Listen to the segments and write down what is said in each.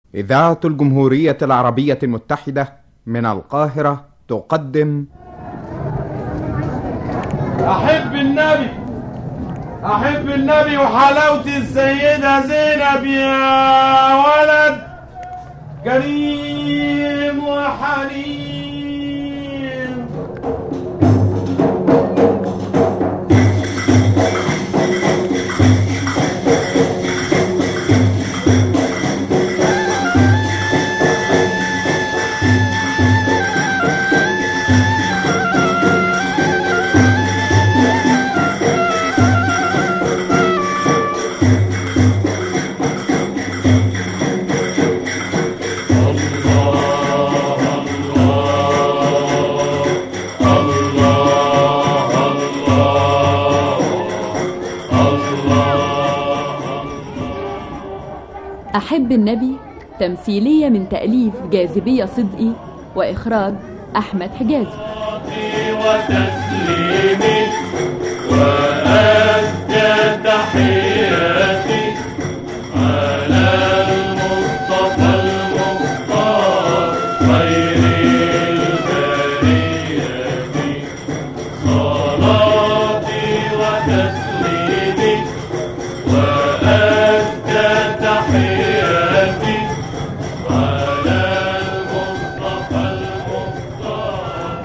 إذاعة الجمهورية العربية المتحدة من القاهرة تقدم أحب النبي أحب النبي وحلاوة السيدة زينب يا ولد كريم وحليم أحب النبي تمثيلية من تأليف جاذبية صدقي وإخراج أحمد حجازي وتسليمي وأزكى تحياتي على المصطفى المختار خير البرية صلاتي وتسليمي وأزكى تحياتي على المصطفى المختار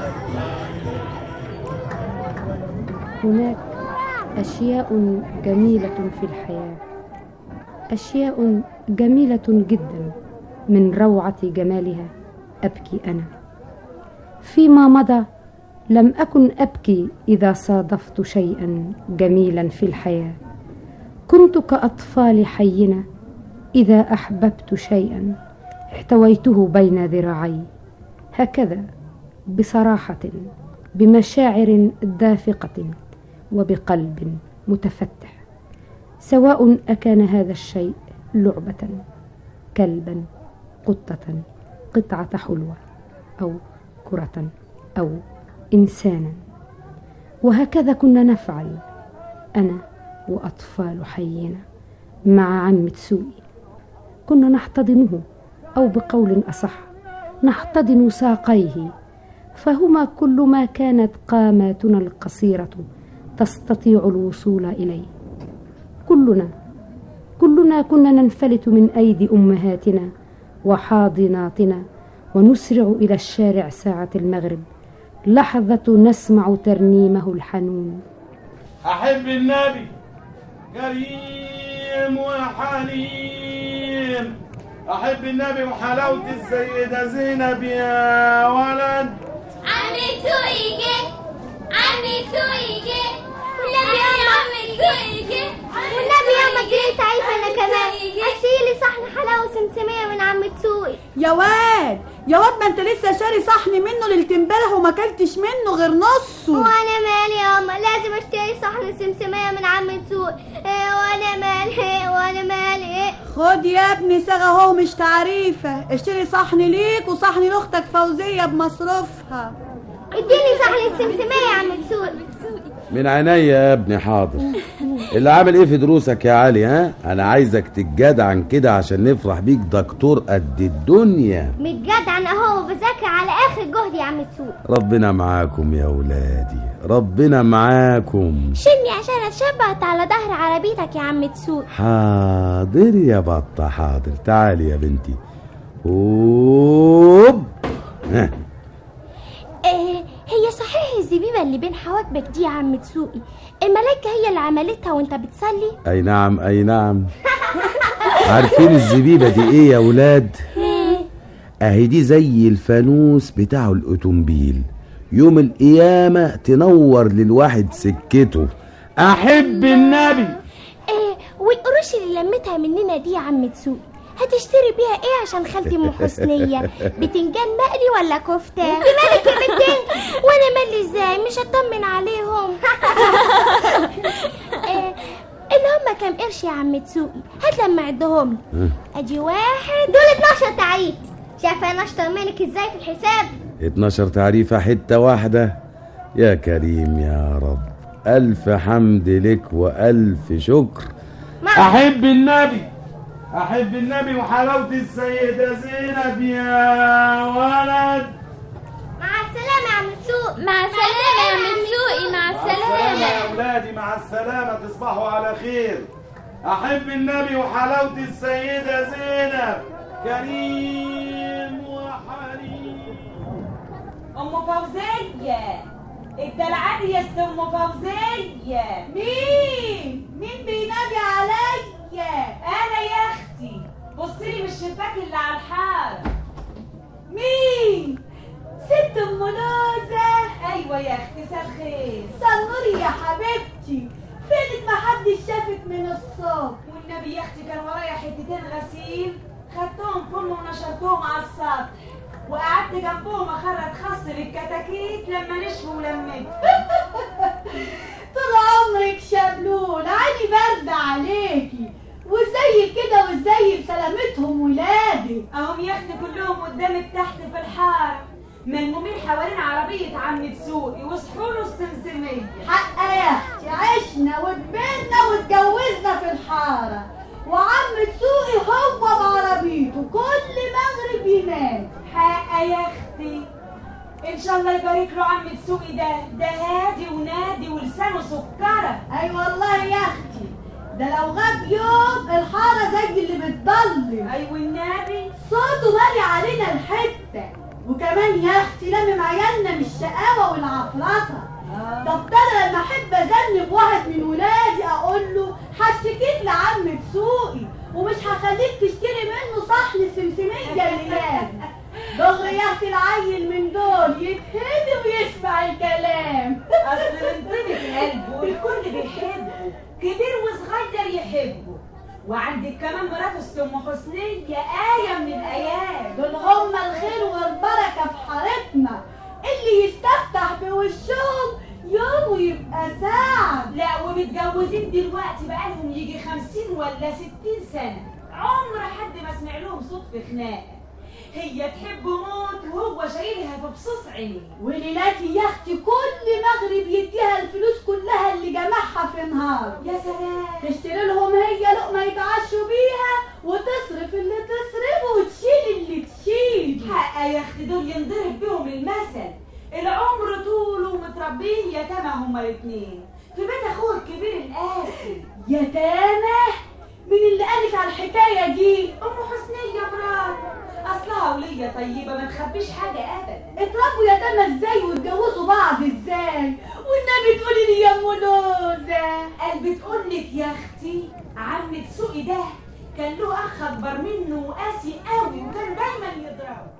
هناك أشياء جميلة في الحياة أشياء جميلة جدا من روعة جمالها أبكي أنا فيما مضى لم أكن أبكي إذا صادفت شيئا جميلا في الحياة كنت كأطفال حينا إذا أحببت شيئا احتويته بين ذراعي هكذا بصراحة بمشاعر دافقة وبقلب متفتح سواء أكان هذا الشيء لعبة كلبا قطة قطعة حلوة أو كرة أو إنسانا وهكذا كنا نفعل أنا وأطفال حينا مع عم تسوقي كنا نحتضنه أو بقول أصح نحتضن ساقيه فهما كل ما كانت قاماتنا القصيرة تستطيع الوصول إليه كلنا كلنا كنا ننفلت من أيدي أمهاتنا وحاضناتنا ونسرع إلى الشارع ساعة المغرب لحظة نسمع ترنيمه الحنون أحب النبي كريم وحليم أحب النبي وحلاوة السيدة زينب يا ولد عمي سوقي جه عمي سوقي جه والنبي يا عمي سوقي جه والنبي يا جريت عايزه انا كمان اشيلي صحن حلاوه سمسميه من عم تسوقي يا واد يا واد ما انت لسه شاري صحن منه ليله امبارح وما اكلتش منه غير نصه وانا مالي يا اما لازم اشتري صحن سمسميه من عم تسوقي إيه وانا مالي وانا مالي خد يا ابني صاغه اهو مش تعريفه اشتري صحن ليك وصحن لاختك فوزيه بمصروفها اديني صحن السمسميه يا عم تسوقي من عينيا يا ابني حاضر اللي عامل ايه في دروسك يا علي ها انا عايزك تتجدعن كده عشان نفرح بيك دكتور قد الدنيا متجدعن اهو بذاكر على اخر جهد يا عم تسوقي ربنا معاكم يا ولادي ربنا معاكم شني عشان اتشبعت على ظهر عربيتك يا عم تسوقي حاضر يا بطة حاضر تعالي يا بنتي هوب ها إيه هي صحيح الزبيبة اللي بين حواجبك دي يا عم تسوقي الملايكة هي اللي عملتها وانت بتصلي اي نعم اي نعم عارفين الزبيبة دي ايه يا ولاد اهي دي زي الفانوس بتاعه الاوتومبيل يوم القيامة تنور للواحد سكته أحب النبي إيه والقروش اللي لمتها مننا دي يا عم تسوقي هتشتري بيها ايه عشان خالتي ام حسنية بتنجان مقلي ولا كفتة انت مالك يا بنتين وانا مالي ازاي مش هطمن عليهم إيه اللي هم كام قرش يا عم تسوقي هات لما اعدهم لي ادي واحد دول 12 تعريف شايفه انا اشطر منك ازاي في الحساب 12 تعريفة حتة واحدة يا كريم يا رب ألف حمد لك وألف شكر أحب النبي احب النبي وحلاوه السيده زينب يا ولد مع السلامة يا عم سوق مع السلامة يا مرزوقي مع السلامة يا السلامة أولادي مع السلامة تصبحوا على خير أحب النبي وحلاوة السيدة زينب كريم وحليم ام فوزيه الدلعات يا ست ام فوزيه مين مين بينادي عليا انا يا اختي بصي من الشباك اللي على الحاره مين ست ام لوزة ايوه يا اختي مساء الخير سنوري يا حبيبتي فينك محدش شافك من الصبح والنبي يا اختي كان ورايا حتتين غسيل خدتهم فم ونشرتهم على السطح وقعدت جنبهم اخرج خص للكتاكيت لما نشفوا ولميت طول عمرك شبلول عيني برد عليكي وزي كده وزي سلامتهم ولادك اهم يا اختي كلهم قدامك تحت في الحاره ملمومين حوالين عربية عم تسوقي وصحوا له السمسمية حق يا اختي عشنا وكبرنا واتجوزنا في الحارة وعم تسوقي هو بعربيته كل مغرب ينام حق يا اختي ان شاء الله يبارك له عم تسوقي ده ده هادي ونادي ولسانه سكرة اي والله يا اختي ده لو غاب يوم الحارة زي اللي بتضلم اي والنبي صوته مالي علينا الحتة وكمان يا اختي لمم عيالنا من الشقاوة والعفرطة طب ده انا لما احب اذنب واحد من ولادي اقول له هشتكيك لعم تسوقي ومش هخليك تشتري منه صحن سمسمية الليالي دغري يا اختي العيل من دول يتهدي ويسمع الكلام اصل من طيبة قلبه الكل بيحبه كبير وصغير يحبه وعندك كمان مرات ست ام حسنية آية من الآيات دول هم الخير والبركة في حارتنا اللي يستفتح بوشهم يوم ويبقى سعد لا ومتجوزين دلوقتي بقالهم يجي خمسين ولا ستين سنة عمر حد ما سمع لهم صوت في خناقة هي تحب موت وهو شايلها في بصوص عينيه وليلاتي يا اختي كل مغرب يديها الفلوس كلها اللي جمعها في نهار يا سلام تشتري لهم هي لقمة يتعشوا بيها وتصرف اللي تصرفه وتشيل اللي تشيله حق يا اختي دول ينضرب بيهم المثل العمر طوله ومتربيين يتامى هما الاتنين في بيت اخوه الكبير القاسي يتامى مين اللي قالك على الحكاية دي ام حسنية مراته اصلها ولية طيبة ما تخبيش حاجة ابدا اتربوا يتامى ازاي واتجوزوا بعض ازاي والنبي تقولي لي يا ام لوزة قال بتقولك يا اختي عم تسوقي ده كان له اخ اكبر منه وقاسي قوي وكان دايما يضربه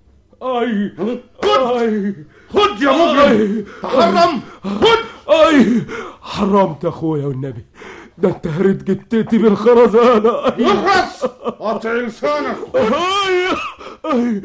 اي خد اي خد يا مجرم تحرم خد اي حرمت اخويا والنبي ده انت هريت جتتي بالخرزانه اي اخرس قطع لسانك اي اي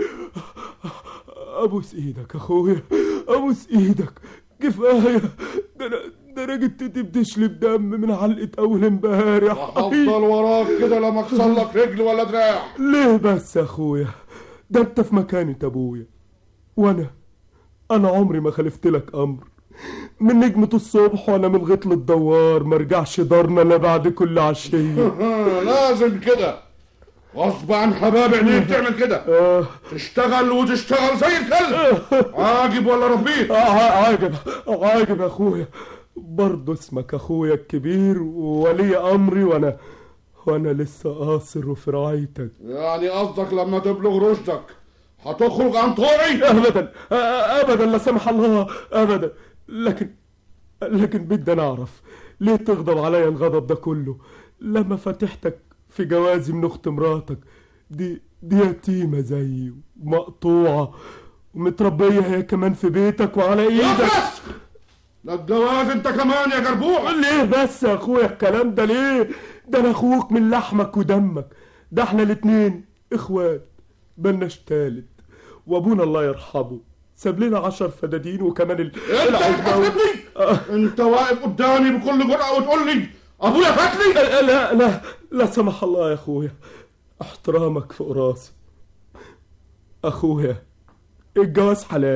ابوس ايدك اخويا ابوس ايدك كفايه ده انا ده انا جتتي بتشلب دم من علقه اول امبارح هفضل وراك كده لما اكسر لك رجل ولا دراع ليه بس يا اخويا ده انت في مكانة ابويا وانا انا عمري ما خالفت لك امر من نجمة الصبح وانا من غطل الدوار ما رجعش دارنا الا بعد كل عشية لازم كده غصب عن حباب عينيك تعمل كده آه تشتغل وتشتغل زي الكلب عاجب ولا ربيت آه، عاجب عاجب يا اخويا برضه اسمك اخويا الكبير وولي امري وانا وانا لسه قاصر وفي رعايتك يعني قصدك لما تبلغ رشدك هتخرج عن طوعي ابدا آه، ابدا لا سمح الله ابدا لكن لكن بدي انا اعرف ليه تغضب عليا الغضب ده كله لما فتحتك في جوازي من اخت مراتك دي دي يتيمه زيي ومقطوعه ومتربيه هي كمان في بيتك وعلى ايدك اخرس لا الجواز انت كمان يا جربوع ليه بس يا اخويا الكلام ده ليه ده انا اخوك من لحمك ودمك ده احنا الاتنين اخوات بلناش تالت وابونا الله يرحمه ساب لنا عشر فدادين وكمان ال... انت العزبة و- بتحاسبني آه. انت واقف قدامي بكل جرأة وتقول لي ابويا فاتلي لا لا لا لا سمح الله يا اخويا احترامك فوق راسي اخويا الجواز حلال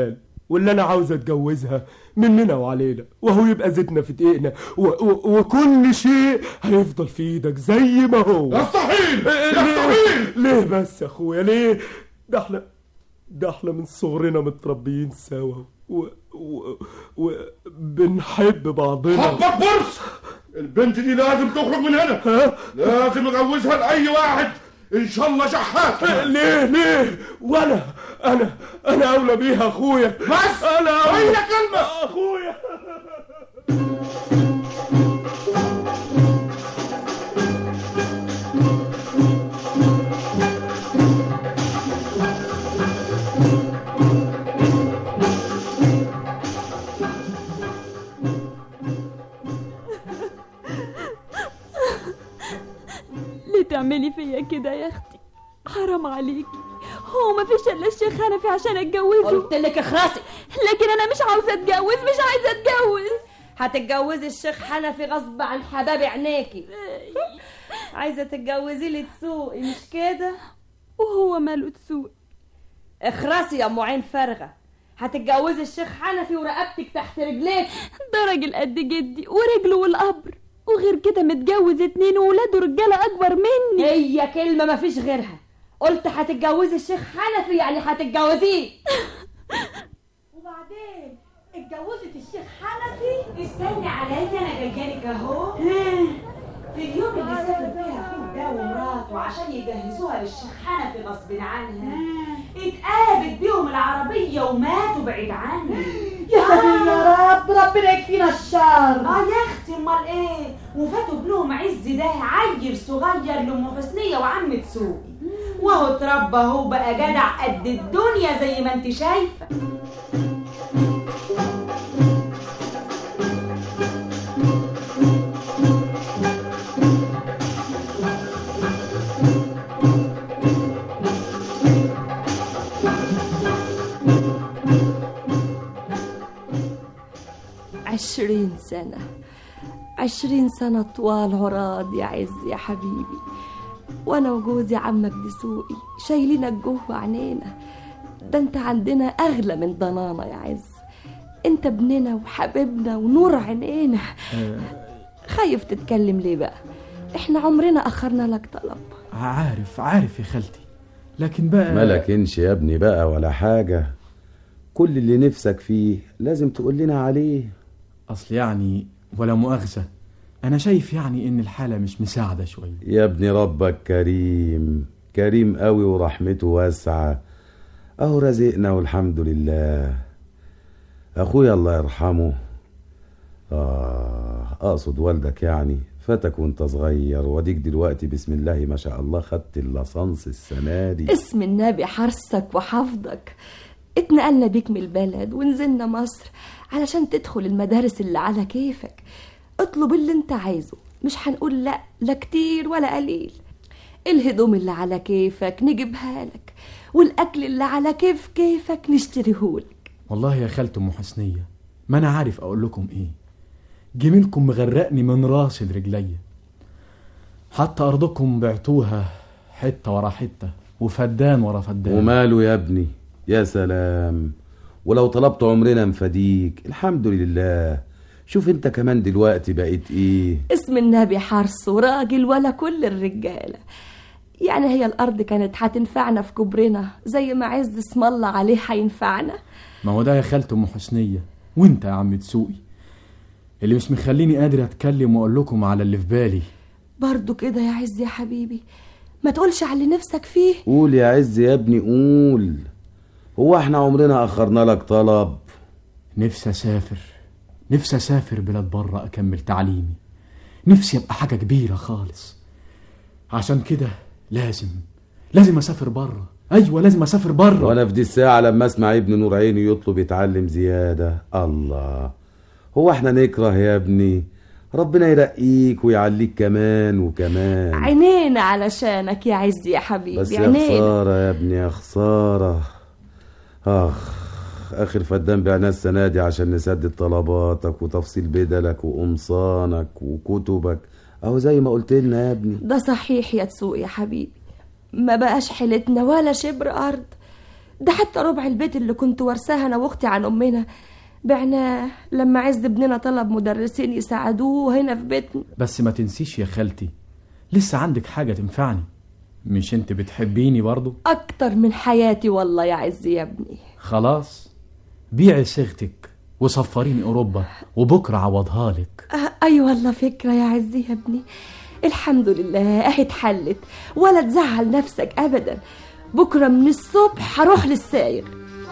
واللي انا عاوز اتجوزها مننا وعلينا وهو يبقى زيتنا في دقيقنا و- و- وكل شيء هيفضل في ايدك زي ما هو يستحيل إيه، يستحيل ليه ليه بس يا اخويا ليه ده احنا ده احنا من صغرنا متربيين سوا و... و... وبنحب بعضنا حبك برص البنت دي لازم تخرج من هنا ها؟ لازم اجوزها لاي واحد ان شاء الله شحات ليه ليه وانا انا انا اولى بيها اخويا بس انا اي أولى كلمه اخويا ليه تعملي فيا كده يا اختي حرام عليكي هو ما فيش الا الشيخ حنفي عشان اتجوزه قلت لك اخرسي لكن انا مش عاوزه اتجوز مش عايزه اتجوز هتتجوزي الشيخ حنفي غصب عن حباب عينيكي عايزه تتجوزي لي تسوقي مش كده وهو ماله تسوق اخرسي يا ام عين فارغه هتتجوزي الشيخ حنفي ورقبتك تحت رجليك ده راجل قد جدي ورجله والقبر وغير كده متجوز اتنين وولاده رجاله اكبر مني هي كلمه مفيش غيرها قلت هتتجوزي الشيخ حنفي يعني هتتجوزيه وبعدين اتجوزت الشيخ حنفي استني عليا انا جايالك اهو في اليوم اللي سافر فيها اخوك ده ومراته عشان يجهزوها للشيخ حنفي غصب عنها اتقلبت بيهم العربية وماتوا بعيد عني يا ساتر يا رب ربنا يكفينا الشر اه يا اختي امال ايه وفاتوا ابنهم عز ده عيل صغير لام حسنيه وعم سوقي وهو اتربى هو بقى جدع قد الدنيا زي ما انت شايفه عشرين سنة عشرين سنة طوال عراض يا عز يا حبيبي وانا وجوزي عمك دسوقي شايلينك جوه عينينا ده انت عندنا اغلى من ضنانا يا عز انت ابننا وحبيبنا ونور عينينا خايف تتكلم ليه بقى احنا عمرنا اخرنا لك طلب عارف عارف يا خالتي لكن بقى ملكنش يا ابني بقى ولا حاجة كل اللي نفسك فيه لازم تقول لنا عليه اصل يعني ولا مؤاخذة انا شايف يعني ان الحالة مش مساعدة شوية يا ابني ربك كريم كريم قوي ورحمته واسعة اهو رزقنا والحمد لله اخويا الله يرحمه اه اقصد والدك يعني فاتك وانت صغير واديك دلوقتي بسم الله ما شاء الله خدت اللصنص السنة دي اسم النبي حرصك وحفظك اتنقلنا بيك من البلد ونزلنا مصر علشان تدخل المدارس اللي على كيفك اطلب اللي انت عايزه مش هنقول لا لا كتير ولا قليل الهدوم اللي على كيفك نجيبها لك والاكل اللي على كيف كيفك نشتريهولك والله يا خالته ام حسنية ما انا عارف اقول لكم ايه جميلكم مغرقني من راسي لرجليا حتى ارضكم بعتوها حتة ورا حتة وفدان ورا فدان وماله يا ابني يا سلام ولو طلبت عمرنا نفديك الحمد لله شوف انت كمان دلوقتي بقيت ايه اسم النبي حرص وراجل ولا كل الرجالة يعني هي الأرض كانت هتنفعنا في كبرنا زي ما عز اسم الله عليه هينفعنا ما هو ده يا خالته ام حسنية وانت يا عم تسوقي اللي مش مخليني قادر اتكلم واقول لكم على اللي في بالي برضو كده يا عز يا حبيبي ما تقولش على اللي نفسك فيه قول يا عز يا ابني قول هو احنا عمرنا اخرنا لك طلب نفسي اسافر نفسي اسافر بلاد بره اكمل تعليمي نفسي ابقى حاجه كبيره خالص عشان كده لازم لازم اسافر بره ايوه لازم اسافر بره وانا في دي الساعة لما اسمع ابن نور عيني يطلب يتعلم زيادة الله هو احنا نكره يا ابني ربنا يرقيك ويعليك كمان وكمان عينينا علشانك يا عز يا حبيبي بس يا عينينا خسارة يا ابني يا خسارة اخ اخر فدان بعناه السنة دي عشان نسدد طلباتك وتفصيل بدلك وقمصانك وكتبك اهو زي ما قلت لنا يا ابني ده صحيح يا تسوق يا حبيبي ما بقاش حيلتنا ولا شبر أرض ده حتى ربع البيت اللي كنت ورثاها انا واختي عن امنا بعناه لما عز ابننا طلب مدرسين يساعدوه هنا في بيتنا بس ما تنسيش يا خالتي لسه عندك حاجة تنفعني مش انت بتحبيني برضو اكتر من حياتي والله يا عز يا ابني خلاص بيعي صيغتك وسفريني اوروبا وبكره عوضها لك أه اي والله فكره يا عز يا ابني الحمد لله اهي اتحلت ولا تزعل نفسك ابدا بكره من الصبح هروح للسايق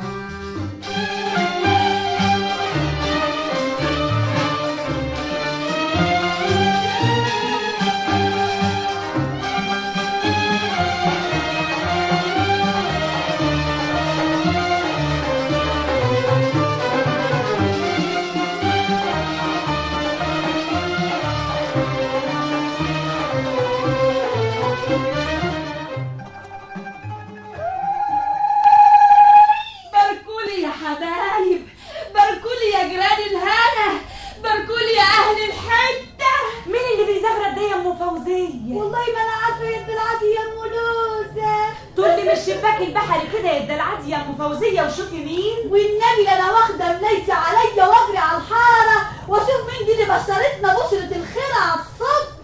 باركولي يا حبايب باركولي يا جيران الهنا باركولي يا اهل الحته مين اللي بيزغرد دي يا ام فوزيه والله ما انا عارفه يا الدلعات يا ام لوزه تقولي من الشباك البحري كده يا الدلعات يا ام فوزيه وشوفي مين والنبي انا واخده ملايتي عليا واجري على الحاره واشوف مين دي اللي بشرتنا بشره الخير على الصبح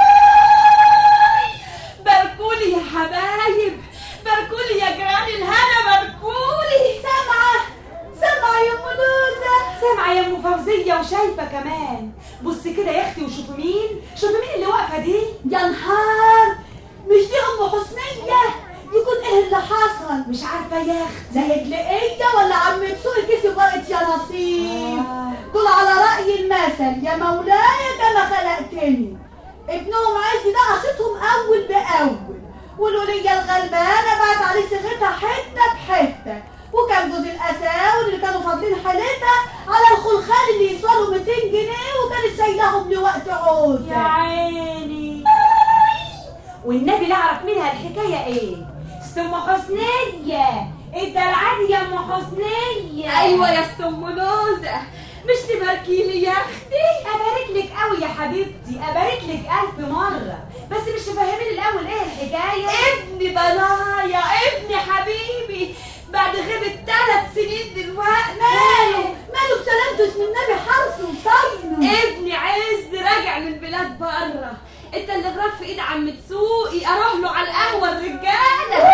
باركولي يا حبايب باركولي يا جيران الهنا باركولي سامعه سامعه يا ام لوزه سامعه يا ام فوزيه وشايفه كمان بصي كده يا اختي وشوفي مين شوفي مين اللي واقفه دي يا نهار مش دي ام حسنيه يكون ايه اللي حصل مش عارفه يا اختي زي دلقية ولا عم تسوق كيس ورقة يا نصيب دول على رأي المثل يا مولاي كما خلقتني ابنهم عز ده قصتهم أول بأول والولية الغلبانة بعت عليه صيغتها حتة بحتة وكان جوز الأساور اللي كانوا فاضلين حالتها على الخلخال اللي يسوالوا 200 جنيه وكانت شايلاهم لوقت عوزة يا عيني والنبي لا اعرف منها الحكايه ايه ام حسنيه الدلعات يا ام حسنيه ايوه يا ام لوزه مش تباركي لي يا اختي ابارك لك قوي يا حبيبتي ابارك لك الف مره بس مش تفهميني الاول ايه الحكايه ابني بلايا ابني حبيبي بعد غيبة ثلاث سنين دلوقتي ماله ماله بسلامته اسم النبي حرس وصينه ابني عز راجع من بلاد بره انت اللي غراب في ايد عم تسوقي اروح له على القهوه الرجاله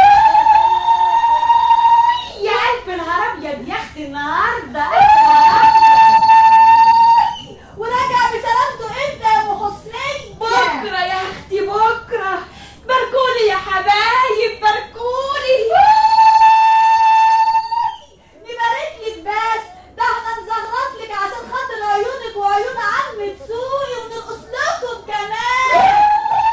يا الف نهار ابيض يا اختي النهارده وراجع بسلامته امتى يا ام حسنيه بكره يا اختي بكره باركولي يا حبايب باركولي نبارك لك بس ده احنا نزغرط لك عشان خاطر عيونك وعيون عم تسوقي ونرقص لكم كمان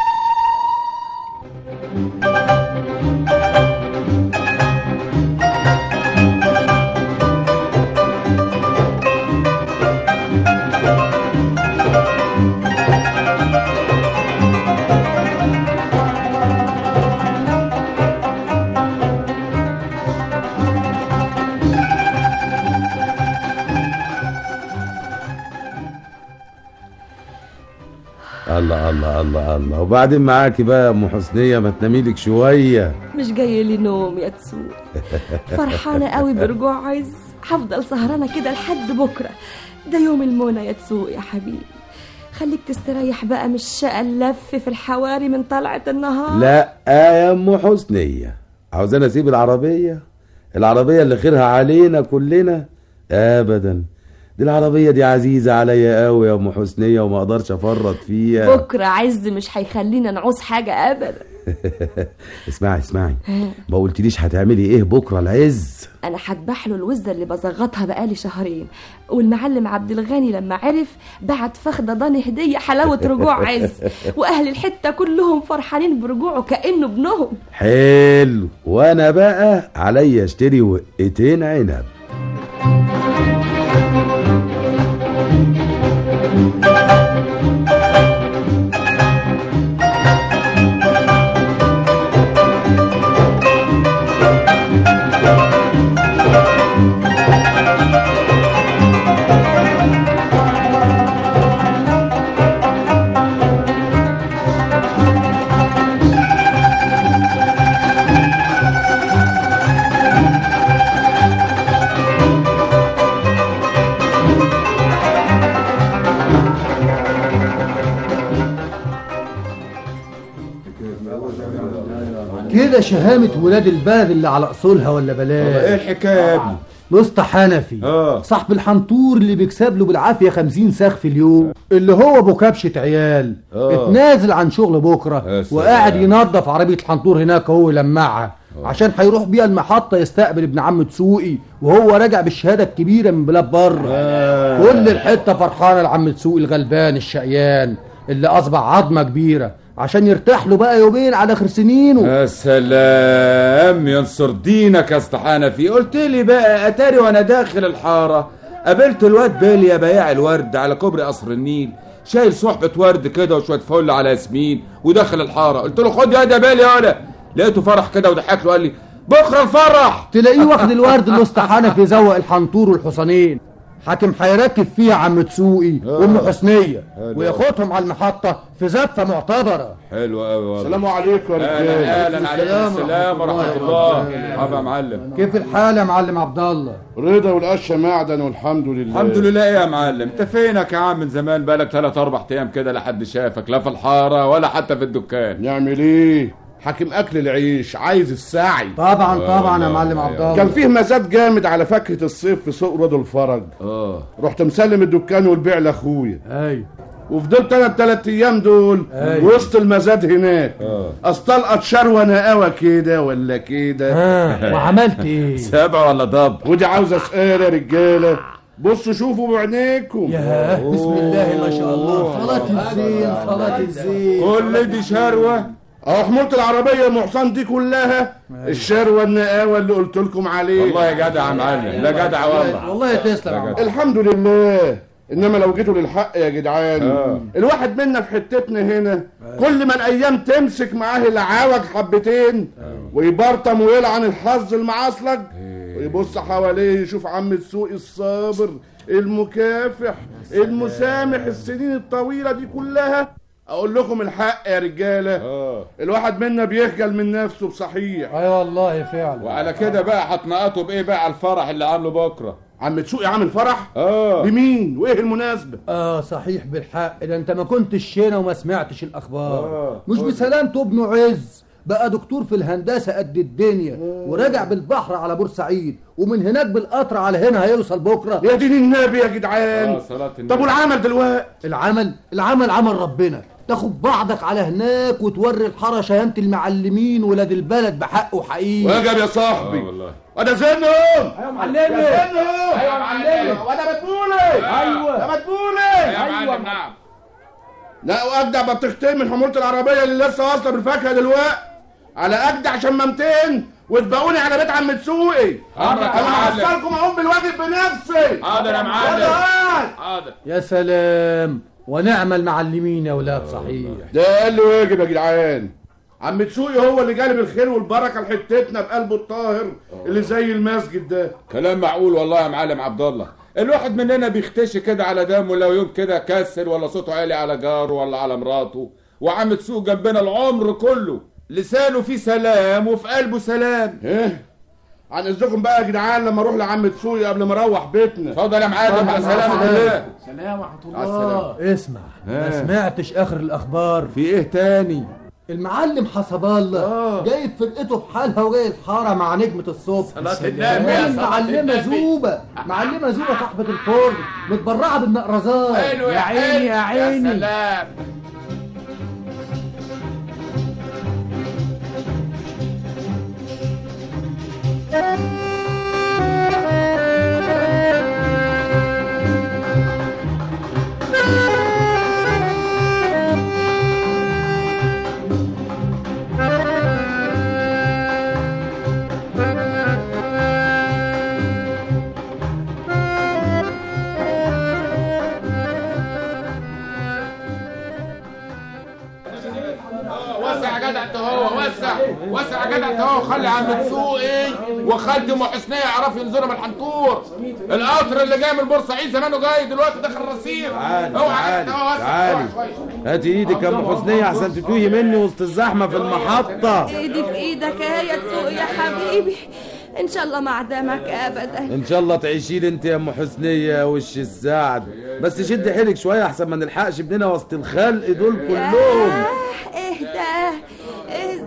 الله الله الله الله وبعدين معاكي بقى يا ام حسنيه ما تنامي لك شويه مش جاي لي نوم يا تسوق فرحانه قوي برجوع عز هفضل سهرانه كده لحد بكره ده يوم المنى يا تسوق يا حبيبي خليك تستريح بقى من الشقى اللف في الحواري من طلعة النهار لا يا ام حسنيه عاوزانا اسيب العربيه العربيه اللي خيرها علينا كلنا ابدا دي العربيه دي عزيزه عليا قوي يا ام حسنيه وما اقدرش افرط فيها بكره عز مش هيخلينا نعوز حاجه ابدا اسمعي اسمعي ما قلتليش هتعملي ايه بكره العز انا هذبح له الوزه اللي بزغطها بقالي شهرين والمعلم عبد الغني لما عرف بعت فخده ضاني هديه حلاوه رجوع عز واهل الحته كلهم فرحانين برجوعه كانه ابنهم حلو وانا بقى عليا اشتري وقتين عنب كده شهامة ولاد البلد اللي على أصولها ولا والله بلاش ايه الحكايه يا ابني الاسطى حنفي اه صاحب الحنطور اللي بيكسب له بالعافية خمسين ساخ في اليوم اللي هو ابو كبشة عيال آه. اتنازل عن شغل بكرة يا سلام. وقاعد ينظف عربية الحنطور هناك هو يلمعها عشان هيروح بيها المحطة يستقبل ابن عم تسوقي وهو راجع بالشهادة الكبيرة من بلاد بره آه. كل الحتة فرحانة لعم تسوقي الغلبان الشقيان اللي أصبح عظمة كبيرة عشان يرتاح له بقى يومين على آخر سنينه يا سلام ينصر دينك يا اسطى حنفي قلت لي بقى اتاري وانا داخل الحاره قابلت الواد بيليا بياع الورد على كوبري قصر النيل شايل صحبة ورد كده وشوية فل على ياسمين وداخل الحارة قلت له خد يا ده بيليا ولا لقيته فرح كده وضحك له قال لي بكرة الفرح تلاقيه واخد الورد اللي استحانة في زوق الحنطور والحصانين حاكم هيركب فيها عم تسوقي وام حسنية حلو. وياخدهم على المحطة في زفة معتبرة حلو قوي والله السلام عليكم يا رجاله اهلا اهلا عليكم السلام ورحمة الله مرحبا يا معلم كيف الحال يا معلم عبد الله رضا والقشه معدن والحمد لله الحمد لله ايه يا معلم انت فينك يا عم من زمان بقالك ثلاث اربع ايام كده لا حد شافك لا في الحاره ولا حتى في الدكان نعمل ايه حاكم اكل العيش عايز السعي طبعا طبعا يا معلم عبد الله كان فيه مزاد جامد على فاكهه الصيف في سوق رضا الفرج اه رحت مسلم الدكان والبيع لاخويا ايوه وفضلت انا الثلاث ايام دول أيوة. وسط المزاد هناك اه استلقط شروه نقاوه كده ولا كده ها وعملت ايه سبع ولا ضب ودي عاوزه سؤال يا رجاله بصوا شوفوا بعينيكم ياه بسم الله ما شاء الله صلاة الزين صلاة الزين كل دي شروه اهو حمولة العربية يا محسن دي كلها الشروة النقاوة اللي قلت لكم عليه والله يا جدع يا معلم لا جدع والله والله تسلم يا عم. الحمد لله انما لو جيتوا للحق يا جدعان آه. الواحد منا في حتتنا هنا كل ما الايام تمسك معاه العوج حبتين ويبرطم ويلعن الحظ المعاصلج ويبص حواليه يشوف عم السوق الصابر المكافح المسامح السنين الطويلة دي كلها اقول لكم الحق يا رجالة اه الواحد منا بيخجل من نفسه بصحيح اي والله فعلا وعلى كده بقى هتنقطوا بايه بقى على الفرح اللي عامله بكره عم تسوقي عامل فرح اه بمين وايه المناسبة اه صحيح بالحق ده انت ما كنتش هنا وما سمعتش الاخبار آه. مش بسلامته ابنه عز بقى دكتور في الهندسة قد الدنيا وراجع بالبحر على بورسعيد ومن هناك بالقطر على هنا هيوصل بكرة يا دين النبي يا اه جدعان صلاة النبي طب والعمل دلوقتي العمل العمل عمل ربنا تاخد بعضك على هناك وتوري الحارة شهامة المعلمين ولاد البلد بحق وحقيقي واجب يا اه صاحبي والله وانا زنهم ايوه معلمي يا زنهم ايوه يا معلمي وانا بتقولي ايوه يا بتقولي يا معلم نعم لا واجدع بطيختين من حمولة العربية اللي لسه واصلة بالفاكهة دلوقتي على اجدع شمامتين وتبقوني على بيت عم تسوقي امرك يا انا معلم هوصلكم اقوم بالواجب بنفسي حاضر يا معلم يلا هات. حاضر يا سلام ونعم المعلمين يا ولاد صحيح ده اقل واجب يا جدعان عم تسوقي هو اللي جالب الخير والبركه لحتتنا بقلبه الطاهر اللي زي المسجد ده كلام معقول والله يا معلم عبد الله الواحد مننا بيختشي كده على دمه لو يوم كده كسر ولا صوته عالي على جاره ولا على مراته وعم تسوق جنبنا العمر كله لسانه فيه سلام وفي قلبه سلام ايه عن اذنكم بقى يا جدعان لما اروح لعم تسوقي قبل ما اروح بيتنا اتفضل يا معلم على سلامة الله سلام ورحمة على السلامة اسمع ما ها. سمعتش اخر الاخبار في ايه تاني المعلم حسب الله آه. جايب فرقته بحالها وجاي الحاره مع نجمة الصبح صلاة النبي كمان يا صلاة معلمة النبي. زوبة معلمة زوبة صاحبة الفرن متبرعة بالنقرزات حلو يا عيني يا حلو. عيني يا سلام وسع يا جدع انت هو وسع وسع يا جدع انت هو خلي عم تسوقي وخالتي ام حسنيه يعرفوا ينزلوا من الحنطور القطر اللي جاي من بورسعيد زمانه جاي دلوقتي داخل الرصيف تعالي اوعى يا جدع تعالي هو وسع تعالي اوعى شوية. هاتي ايدك يا ام حسنية احسن تتوهي مني وسط الزحمة في المحطة ايدي في ايدك يا تسوق يا حبيبي ان شاء الله ما عدامك ابدا ان شاء الله تعيشي لي انت يا ام حسنية يا وش السعد بس شد حيلك شوية احسن ما نلحقش ابننا وسط الخلق دول كلهم ايه ده ايه الزحام ده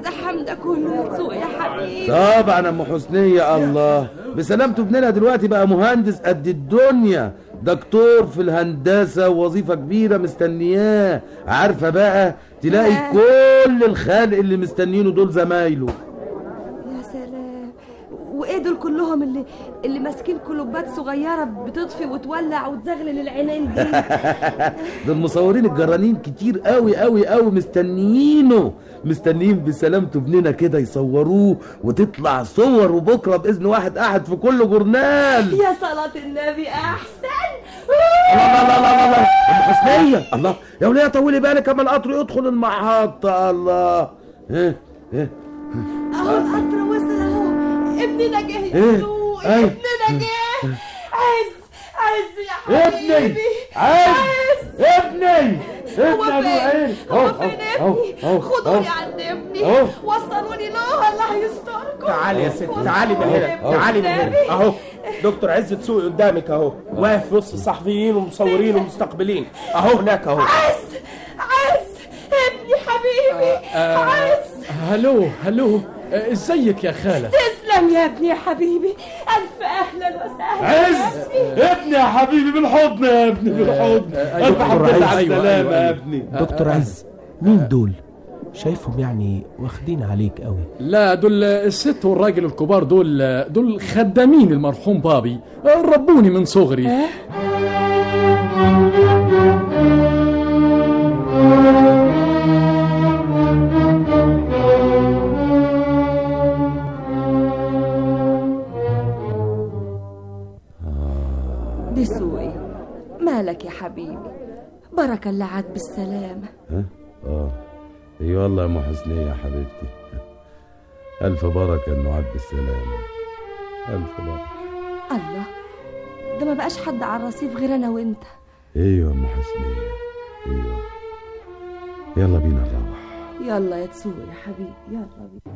ده كله يا دسوقي يا حبيبي طبعا ام حسنية الله بسلامته ابننا دلوقتي بقى مهندس قد الدنيا دكتور في الهندسة ووظيفة كبيرة مستنياه عارفة بقى تلاقي آه. كل الخلق اللي مستنينه دول زمايله يا سلام وايه دول كلهم اللي اللي ماسكين كلوبات صغيره بتطفي وتولع وتزغلل العينين دي دول مصورين الجرانين كتير قوي قوي قوي مستنيينه مستنيين بسلامته ابننا كده يصوروه وتطلع صور وبكره باذن واحد قاعد في كل جورنال يا صلاة النبي احسن الله الله الله الله ام حسنيه الله يا وليه طولي بالك اما القطر يدخل المحطه الله ايه ايه اهو القطر وصل اهو ابننا جه يا إيه؟ دسوقي أي. ابننا جه عز عز يا ابني حبيبي عز ابني هو ابني فين عين هو فين ابني خدوني أهو. عند ابني أهو. وصلوني له الله يستركم تعالي يا ست تعالي من هنا تعالي من هنا اهو دكتور عزت سوقي قدامك اهو واقف وسط الصحفيين ومصورين ومستقبلين اهو هناك اهو عز عز ابني حبيبي عز هلو هلو آه، ازيك يا خالة تسلم يا ابني يا حبيبي ألف أهلا وسهلا عز ابني يا حبيبي بالحضن يا ابني بالحضن الف حمد لله على السلامه يا ابني دكتور عز مين دول شايفهم يعني واخدين عليك قوي لا دول الست والراجل الكبار دول دول خدامين المرحوم بابي آه، ربوني من صغري دسوقي مالك يا حبيبي بركة اللي عاد بالسلامة ها اه اي والله يا ام حسنيه يا حبيبتي الف بركه انه عاد بالسلامه الف بركه الله ده ما بقاش حد على الرصيف غير أنا وأنت ايوه يا ام حسنيه ايوه يلا بينا نروح يلا يا دسوقي يا حبيبي يلا بينا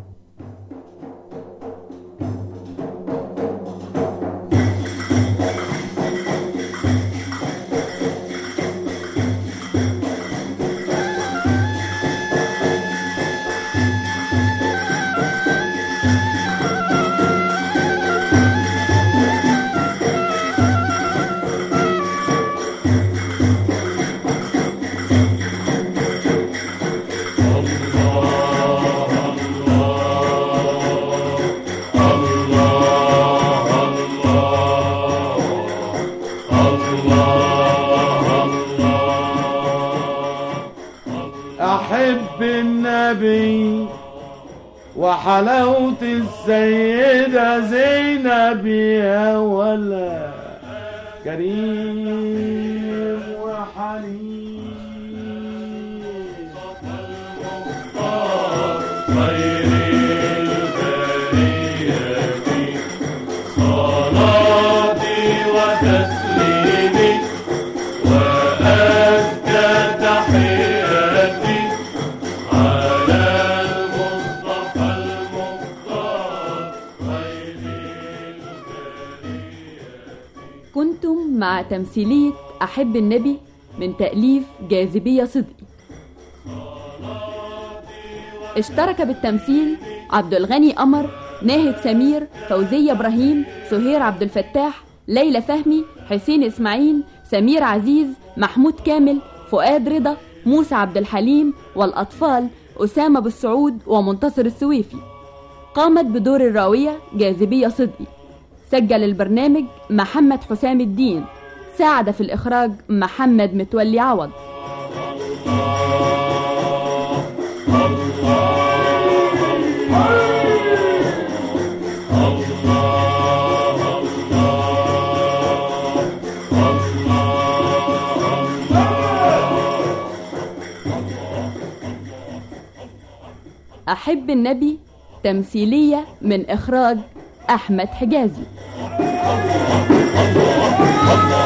أحب النبي وحلاوة السيدة زينب يا ولا كريم وحليم خير البرية صلاتي وتسليمي وأزكى تحياتي على المصطفى المختار خير كنتم مع تمثيلية أحب النبي من تأليف جاذبية صدقي اشترك بالتمثيل عبد الغني قمر ناهد سمير فوزية إبراهيم سهير عبد الفتاح ليلى فهمي حسين إسماعيل سمير عزيز محمود كامل فؤاد رضا موسى عبد الحليم والأطفال أسامة بالسعود ومنتصر السويفي قامت بدور الراوية جاذبية صدقي سجل البرنامج محمد حسام الدين ساعد في الإخراج محمد متولي عوض أحب النبي تمثيلية من إخراج أحمد حجازي الله